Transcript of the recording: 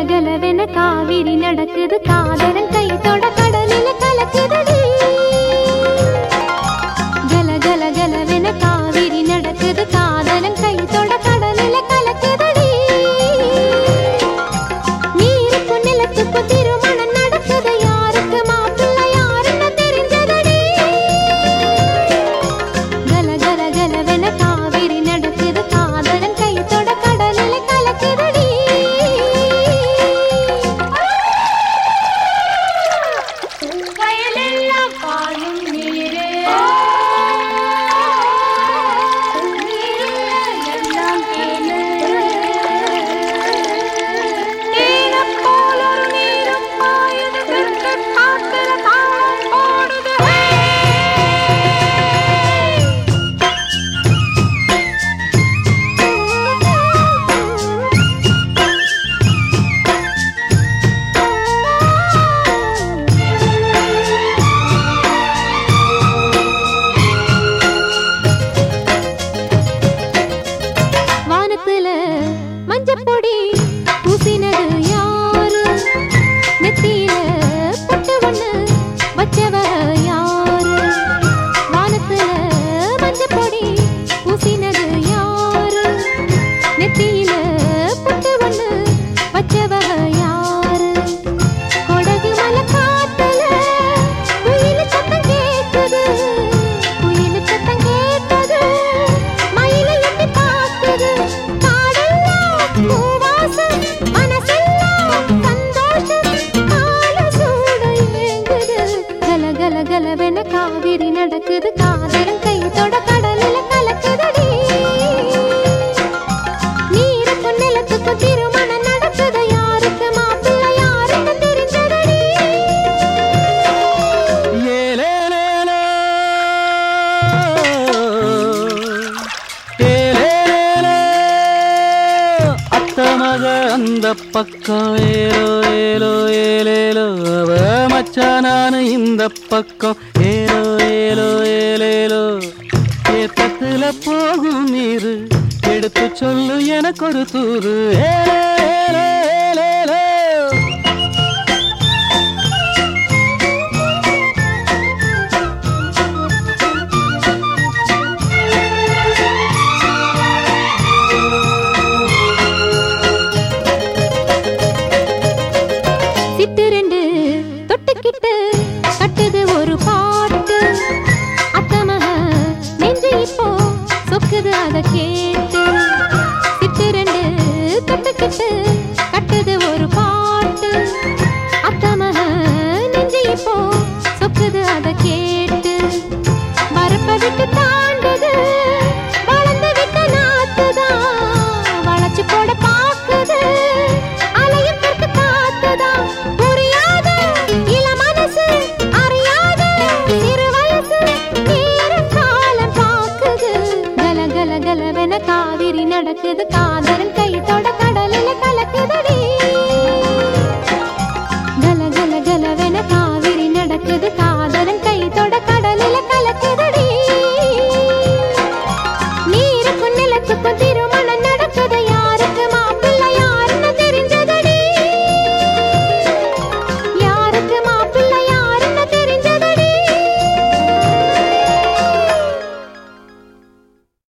கலவென காவிரி நடக்குது காதலன் கை தொட கடலில கலக்குதடி கல கல கலவென காவிரி நடக்குது காதலன் கை தொட கடலில கலக்குதடி நீருக்கும் நிலத்துக்கும் திருமணம் நடக்குது யாருக்கு மாப்பிள்ளை யாருன்னு தெரிஞ்சதடி கல கல கலவென காவிரி நடக்குது காதலன் கை தொட கடலில கலக்குதடி வயலெல்லாம் பாயும் நீரே நீருள்ள எல்லாம் தேனு தேனப் போல் ஒரு நீரும் பாயுது கிறுக்கு காத்துல தாளம் போடுது வானத்துல மஞ்சப்பொடி பூசினது யாரு நெத்தியில பொட்டு ஒண்ணு வச்சவ யாரு வானத்துல மஞ்சப்பொடி பூசினது யாரு நெத்தியில பொட்டு ஒண்ணு வச்சவ யாரு கொடகு மலை காட்டுல குயில் சத்தம் கேட்குது குயில் சத்தம் கேட்டது மயிலை எட்டி பார்க்குது காடெல்லாம் பூவாசம் மனசெல்லாம் சந்தோஷம் கால சூட ஏங்குது கல கல கலவென காவிரி நடக்குது காதலன் கை தொட கடலில கலக்குதடி நீருக்கும் நிலத்துக்கும் திருமணம் நடக்குது யாருக்கு மாப்பிள்ளை யாருக்கு தெரிஞ்சதடி ஏலேலேலோ. ஏலேலேலோ. அத்த மக அந்த பக்கம் ஏலோ ஏலோ ஏலேலோ அவ மச்சான் நானு இந்த பக்கம் ஏலோ ஏலோ ஏலேலோ ஏத்தத்துல போகும் நீரு எடுத்து சொல்லு எனக்கு ஒரு தூரு ஏலே ஏலே